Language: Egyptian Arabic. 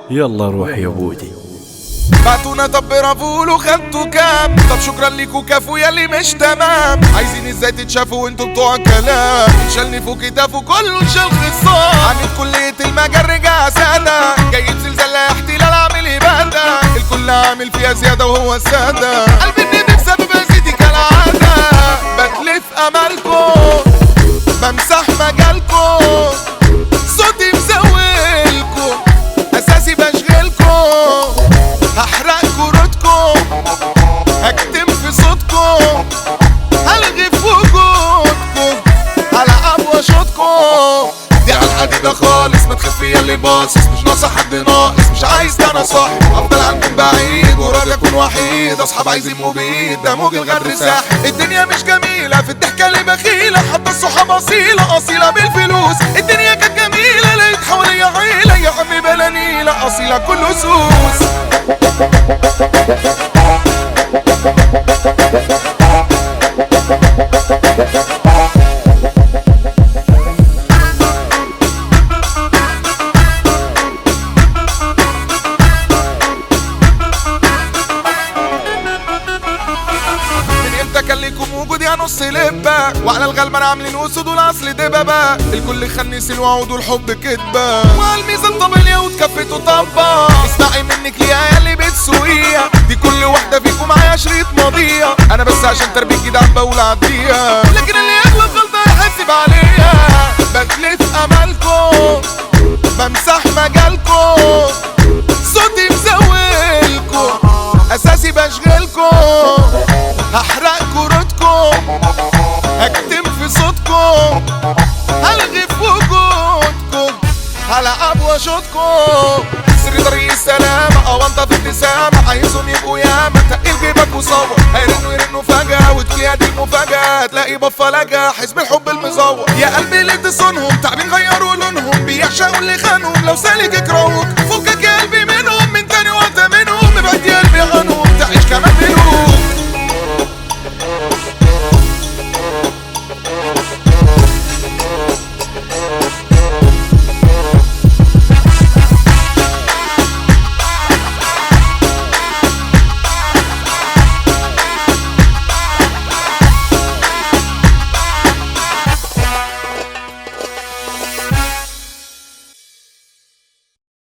يلا روح يا بودي بعتونا طب برافولو خدتوا كام طب شكرا ليكوا كافو ياللي مش تمام عايزين ازاي تتشافوا وانتوا بتوع الكلام شالني فوق كتافه كله شال خصام عامل كلية المجال رجع سادة جاي زلزال احتلال عامل ابادة الكل عامل فيها زيادة وهو السادة قلبي النبي بسبب زيدي كالعادة بتلف امالكم بمسح مجالكم صوتي مزولكم اساسي بشغلكم هحرق كروتكم هكتم في صوتكم هلغي في وجودكم هلعب واشوطكم دي على الحديدة خالص ما تخفي يا اللي باصص مش ناقصة حد ناقص مش عايز ده انا صاحب افضل عنكم بعيد وراضي اكون وحيد اصحاب عايزين مبيد ده موج الغدر ساحب الدنيا مش جميلة في الضحكة اللي بخيلة حتى الصحاب اصيلة اصيلة بالفلوس الدنيا كانت جميلة لقيت حواليا عيلة يا عمي بلا نيلة اصيلة كله سوس من امتى كان ليكم وجود يا نص لبة وعلى الغلبان عاملين اسود والاصل دبابة الكل خنس الوعود والحب كدبة وعلى الميزان طب اليهود كفته طبة اسمعي منك يا اللي بتسوقيها دي كل واحدة فيكم معايا شريط ماضية انا بس عشان تربية جدعان بقول عديها لكن اللي يغلط غلطة يحاسب عليها بتلف امالكم بمسح مجالكم صوتي مزولكم اساسي بشغلكم هحرق كروتكم هكتم في صوتكم هلغي في وجودكم هلعب واشوطكم سري طريق السلامة او انت في ابتسامة عايزهم يبقوا ياما تقيل جيبك وصور هيرنوا يرنوا فجأة وتلاقي دي المفاجأة تلاقي بفة لجأ حزب الحب المزور يا قلبي اللي تصونهم تعبين غيروا لونهم بيعشقوا اللي خانهم لو سالك يكرهوك